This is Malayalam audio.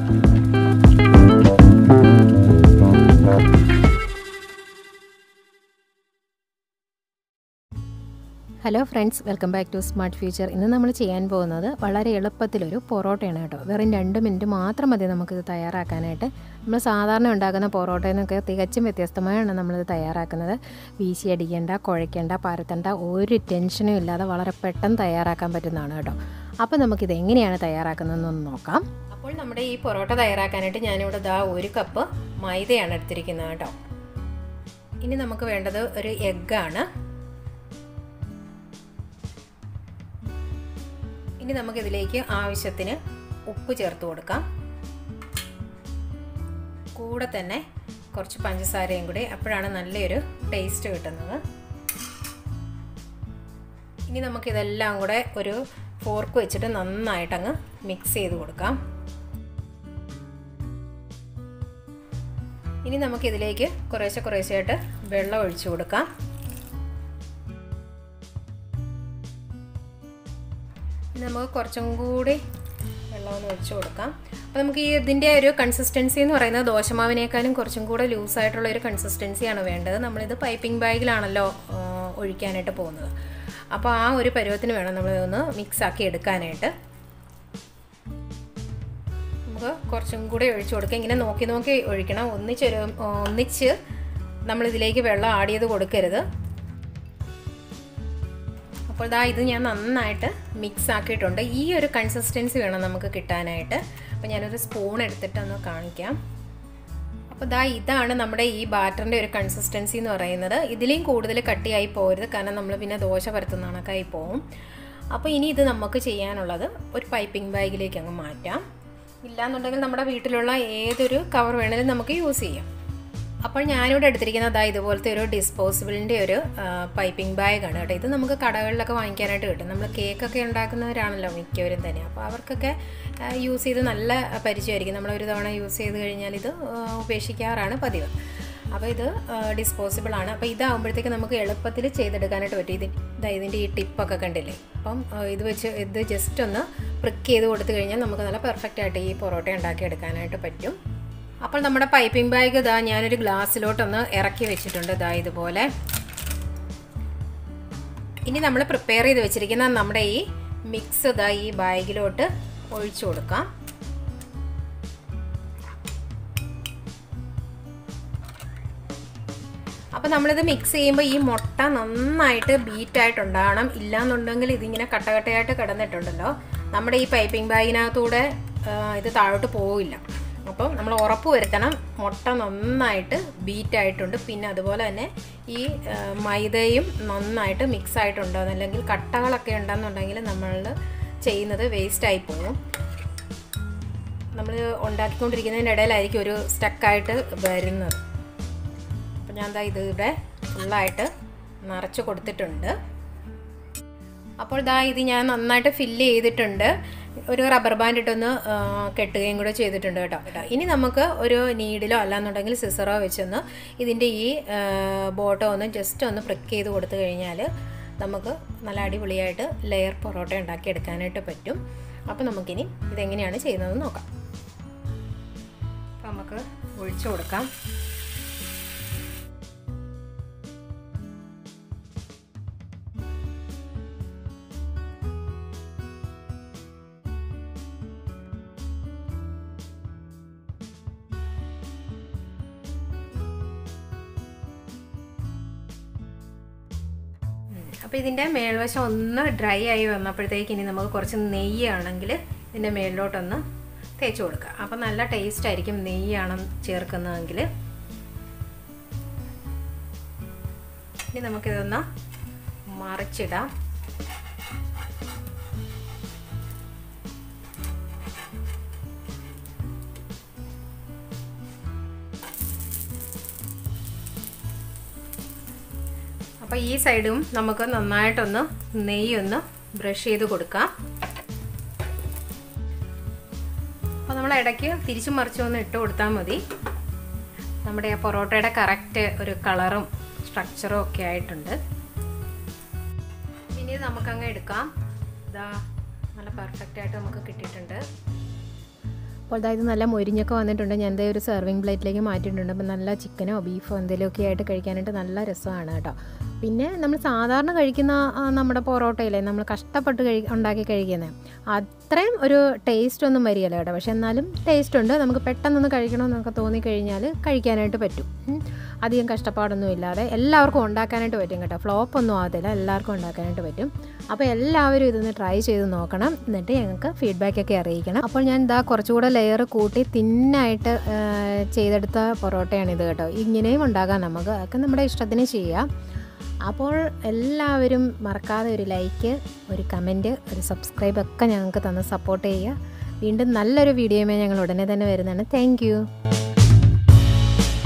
Hello friends welcome back to smart future ഇന്ന് നമ്മൾ ചെയ്യാൻ പോകുന്നത് വളരെ എളുപ്പത്തിലൊരു പൊറോട്ടയാണ് കേട്ടോ വെറും രണ്ട് മിനിറ്റ് മാത്രം മതി നമുക്കിത് തയ്യാറാക്കാനായിട്ട് നമ്മൾ സാധാരണ ഉണ്ടാക്കുന്ന പൊറോട്ടയിൽ നിന്നൊക്കെ തികച്ചും വ്യത്യസ്തമായാണ് നമ്മളിത് തയ്യാറാക്കുന്നത് വീശി അടിക്കേണ്ട കുഴയ്ക്കേണ്ട പരത്തേണ്ട ഒരു ടെൻഷനും ഇല്ലാതെ വളരെ പെട്ടെന്ന് തയ്യാറാക്കാൻ പറ്റുന്നതാണ് കേട്ടോ അപ്പോൾ നമുക്കിത് എങ്ങനെയാണ് തയ്യാറാക്കുന്നതെന്നൊന്ന് നോക്കാം അപ്പോൾ നമ്മുടെ ഈ പൊറോട്ട തയ്യാറാക്കാനായിട്ട് ഞാനിവിടെ ദാ ഒരു കപ്പ് മൈദയാണ് എടുത്തിരിക്കുന്നത് കേട്ടോ ഇനി നമുക്ക് വേണ്ടത് ഒരു എഗ്ഗാണ് ഇനി നമുക്കിതിലേക്ക് ആവശ്യത്തിന് ഉപ്പ് ചേർത്ത് കൊടുക്കാം കൂടെ തന്നെ കുറച്ച് പഞ്ചസാരയും കൂടി അപ്പോഴാണ് നല്ലൊരു ടേസ്റ്റ് കിട്ടുന്നത് ഇനി നമുക്കിതെല്ലാം കൂടെ ഒരു ഫോർക്ക് വെച്ചിട്ട് നന്നായിട്ടങ്ങ് മിക്സ് ചെയ്ത് കൊടുക്കാം ഇനി നമുക്കിതിലേക്ക് കുറേശ്ശെ കുറേശ്ശെയായിട്ട് വെള്ളം ഒഴിച്ചു കൊടുക്കാം നമുക്ക് കുറച്ചും കൂടി വെള്ളമൊന്ന് ഒഴിച്ചു കൊടുക്കാം അപ്പോൾ നമുക്ക് ഈ ഇതിൻ്റെ ഒരു കൺസിസ്റ്റൻസി എന്ന് പറയുന്നത് ദോശമാവിനേക്കാളും കുറച്ചും കൂടെ ലൂസായിട്ടുള്ള ഒരു കൺസിസ്റ്റൻസിയാണ് വേണ്ടത് നമ്മളിത് പൈപ്പിംഗ് ബാഗിലാണല്ലോ ഒഴിക്കാനായിട്ട് പോകുന്നത് അപ്പോൾ ആ ഒരു പരുവത്തിന് വേണം നമ്മളിതൊന്ന് മിക്സ് ആക്കി എടുക്കാനായിട്ട് നമുക്ക് കുറച്ചും കൂടി ഒഴിച്ചു കൊടുക്കാം ഇങ്ങനെ നോക്കി നോക്കി ഒഴിക്കണം ഒന്നിച്ചൊരു ഒന്നിച്ച് നമ്മളിതിലേക്ക് വെള്ളം ആഡ് ചെയ്ത് കൊടുക്കരുത് അപ്പോൾ ഇതാ ഇത് ഞാൻ നന്നായിട്ട് മിക്സ് ആക്കിയിട്ടുണ്ട് ഈ ഒരു കൺസിസ്റ്റൻസി വേണം നമുക്ക് കിട്ടാനായിട്ട് അപ്പോൾ ഞാനൊരു സ്പൂൺ എടുത്തിട്ട് ഒന്ന് കാണിക്കാം അപ്പോൾ ഇതാ ഇതാണ് നമ്മുടെ ഈ ബാറ്ററിൻ്റെ ഒരു കൺസിസ്റ്റൻസി എന്ന് പറയുന്നത് ഇതിലേയും കൂടുതൽ കട്ടിയായി പോരുത് കാരണം നമ്മൾ പിന്നെ ദോശ പരത്തുന്ന കണക്കായി പോവും അപ്പോൾ ഇനി ഇത് നമുക്ക് ചെയ്യാനുള്ളത് ഒരു പൈപ്പിംഗ് ബാഗിലേക്ക് അങ്ങ് മാറ്റാം ഇല്ലാന്നുണ്ടെങ്കിൽ നമ്മുടെ വീട്ടിലുള്ള ഏതൊരു കവർ വേണേലും നമുക്ക് യൂസ് ചെയ്യാം അപ്പോൾ ഞാനിവിടെ എടുത്തിരിക്കുന്നത് അതാ ഇതുപോലത്തെ ഒരു ഡിസ്പോസിബിളിൻ്റെ ഒരു പൈപ്പിംഗ് ബാഗാണ് കേട്ടോ ഇത് നമുക്ക് കടകളിലൊക്കെ വാങ്ങിക്കാനായിട്ട് കിട്ടും നമ്മൾ കേക്കൊക്കെ ഉണ്ടാക്കുന്നവരാണല്ലോ മിക്കവരും തന്നെ അപ്പോൾ അവർക്കൊക്കെ യൂസ് ചെയ്ത് നല്ല പരിചയമായിരിക്കും നമ്മൾ ഒരു തവണ യൂസ് ചെയ്ത് കഴിഞ്ഞാൽ ഇത് ഉപേക്ഷിക്കാറാണ് പതിവ് അപ്പോൾ ഇത് ഡിസ്പോസിബിൾ ആണ് അപ്പോൾ ഇതാകുമ്പോഴത്തേക്ക് നമുക്ക് എളുപ്പത്തിൽ ചെയ്തെടുക്കാനായിട്ട് പറ്റും ഇത് ഇതാ ഇതിൻ്റെ ഈ ടിപ്പൊക്കെ കണ്ടില്ലേ അപ്പം ഇത് വെച്ച് ഇത് ജസ്റ്റ് ഒന്ന് പ്രിക്ക് ചെയ്ത് കൊടുത്തു കഴിഞ്ഞാൽ നമുക്ക് നല്ല പെർഫെക്റ്റ് ആയിട്ട് ഈ പൊറോട്ട ഉണ്ടാക്കി എടുക്കാനായിട്ട് പറ്റും അപ്പോൾ നമ്മുടെ പൈപ്പിംഗ് ബാഗ് ഇതാ ഞാനൊരു ഗ്ലാസ്സിലോട്ടൊന്ന് ഇറക്കി വെച്ചിട്ടുണ്ട് ഇതാ ഇതുപോലെ ഇനി നമ്മൾ പ്രിപ്പയർ ചെയ്ത് വെച്ചിരിക്കുന്ന നമ്മുടെ ഈ മിക്സ് ഇതാ ഈ ബാഗിലോട്ട് ഒഴിച്ചു കൊടുക്കാം അപ്പോൾ നമ്മളിത് മിക്സ് ചെയ്യുമ്പോൾ ഈ മുട്ട നന്നായിട്ട് ബീറ്റായിട്ടുണ്ടാകണം ഇല്ലാന്നുണ്ടെങ്കിൽ ഇതിങ്ങനെ കട്ടകട്ടയായിട്ട് കിടന്നിട്ടുണ്ടല്ലോ നമ്മുടെ ഈ പൈപ്പിംഗ് ബാഗിനകത്തൂടെ ഇത് താഴോട്ട് പോവില്ല അപ്പം നമ്മൾ ഉറപ്പ് വരുത്തണം മുട്ട നന്നായിട്ട് ബീറ്റ് ആയിട്ടുണ്ട് പിന്നെ അതുപോലെ തന്നെ ഈ മൈദയും നന്നായിട്ട് മിക്സ് ആയിട്ടുണ്ടോ അല്ലെങ്കിൽ കട്ടകളൊക്കെ ഉണ്ടെന്നുണ്ടെങ്കിൽ നമ്മൾ ചെയ്യുന്നത് വേസ്റ്റായി പോകും നമ്മൾ ഉണ്ടാക്കിക്കൊണ്ടിരിക്കുന്നതിൻ്റെ ഇടയിലായിരിക്കും ഒരു സ്റ്റക്കായിട്ട് വരുന്നത് അപ്പം ഞാൻ എന്താ ഇത് ഇവിടെ ഫുള്ളായിട്ട് നിറച്ച് കൊടുത്തിട്ടുണ്ട് അപ്പോൾ ഇതാ ഇത് ഞാൻ നന്നായിട്ട് ഫില്ല് ചെയ്തിട്ടുണ്ട് ഒരു റബ്ബർ ബാൻഡ് ഇട്ടൊന്ന് കെട്ടുകയും കൂടെ ചെയ്തിട്ടുണ്ട് കേട്ടോ കേട്ടോ ഇനി നമുക്ക് ഒരു നീഡിലോ അല്ലാന്നുണ്ടെങ്കിൽ സിസറോ വെച്ചൊന്ന് ഇതിൻ്റെ ഈ ബോട്ടോ ഒന്ന് ജസ്റ്റ് ഒന്ന് പ്രിക്ക് ചെയ്ത് കൊടുത്തു കഴിഞ്ഞാൽ നമുക്ക് നല്ല അടിപൊളിയായിട്ട് ലെയർ പൊറോട്ട ഉണ്ടാക്കി എടുക്കാനായിട്ട് പറ്റും അപ്പോൾ നമുക്കിനി ഇതെങ്ങനെയാണ് ചെയ്യുന്നതെന്ന് നോക്കാം അപ്പോൾ നമുക്ക് ഒഴിച്ചു കൊടുക്കാം അപ്പോൾ ഇതിൻ്റെ മേൽവശം ഒന്ന് ഡ്രൈ ആയി വന്നപ്പോഴത്തേക്ക് ഇനി നമുക്ക് കുറച്ച് നെയ്യാണെങ്കിൽ ഇതിൻ്റെ മേളിലോട്ടൊന്ന് തേച്ച് കൊടുക്കുക അപ്പോൾ നല്ല ടേസ്റ്റ് ആയിരിക്കും നെയ്യാണ് ചേർക്കുന്നതെങ്കിൽ ഇനി നമുക്കിതൊന്ന് മറിച്ചിടാം അപ്പോൾ ഈ സൈഡും നമുക്ക് നന്നായിട്ടൊന്ന് നെയ്യൊന്ന് ബ്രഷ് ചെയ്ത് കൊടുക്കാം അപ്പോൾ നമ്മൾ ഇടയ്ക്ക് തിരിച്ചു മറിച്ചൊന്ന് ഇട്ട് കൊടുത്താൽ മതി നമ്മുടെ ആ പൊറോട്ടയുടെ കറക്റ്റ് ഒരു കളറും സ്ട്രക്ചറും ഒക്കെ ആയിട്ടുണ്ട് ഇനി നമുക്കങ്ങ് എടുക്കാം ഇതാ നല്ല പെർഫെക്റ്റ് ആയിട്ട് നമുക്ക് കിട്ടിയിട്ടുണ്ട് അപ്പോൾ അതായത് നല്ല മൊരിഞ്ഞൊക്കെ വന്നിട്ടുണ്ട് ഞാൻ ദേ ഒരു സെർവിങ് പ്ലേറ്റിലേക്ക് മാറ്റിയിട്ടുണ്ട് അപ്പോൾ നല്ല ചിക്കനോ ബീഫോ എന്തെങ്കിലുമൊക്കെ ആയിട്ട് കഴിക്കാനായിട്ട് നല്ല രസമാണ് കേട്ടോ പിന്നെ നമ്മൾ സാധാരണ കഴിക്കുന്ന ആ, നമ്മുടെ പൊറോട്ടയില്ലേ നമ്മൾ കഷ്ടപ്പെട്ട് കഴി ഉണ്ടാക്കി കഴിക്കുന്നത് അത്രയും ഒരു ടേസ്റ്റ് ഒന്നും വരികയില്ല കേട്ടോ പക്ഷെ എന്നാലും ടേസ്റ്റ് ഉണ്ട് നമുക്ക് പെട്ടെന്നൊന്ന് കഴിക്കണമെന്നൊക്കെ തോന്നിക്കഴിഞ്ഞാൽ കഴിക്കാനായിട്ട് പറ്റും ഉം. അധികം കഷ്ടപ്പാടൊന്നും ഇല്ലാതെ എല്ലാവർക്കും ഉണ്ടാക്കാനായിട്ട് പറ്റും കേട്ടോ ഫ്ലോപ്പ് ഒന്നും ആകത്തില്ല എല്ലാവർക്കും ഉണ്ടാക്കാനായിട്ട് പറ്റും അപ്പോൾ എല്ലാവരും ഇതൊന്ന് ട്രൈ ചെയ്ത് നോക്കണം എന്നിട്ട് ഞങ്ങൾക്ക് ഫീഡ്ബാക്ക് ഒക്കെ അറിയിക്കണം അപ്പോൾ ഞാൻ ഇതാ കുറച്ചുകൂടെ ലെയർ കൂട്ടി തിന്നായിട്ട് ചെയ്തെടുത്ത പൊറോട്ടയാണിത് കേട്ടോ ഇങ്ങനെയും ഉണ്ടാകാം നമുക്ക് അതൊക്കെ നമ്മുടെ ഇഷ്ടത്തിന് ചെയ്യാം അപ്പോൾ എല്ലാവരും മറക്കാതെ ഒരു ലൈക്ക് ഒരു കമൻറ്റ് ഒരു സബ്സ്ക്രൈബ് ഒക്കെ ഞങ്ങൾക്ക് തന്ന് സപ്പോർട്ട് ചെയ്യുക വീണ്ടും നല്ലൊരു വീഡിയോയുമായി ഞങ്ങൾ ഉടനെ തന്നെ വരുന്നതാണ് താങ്ക്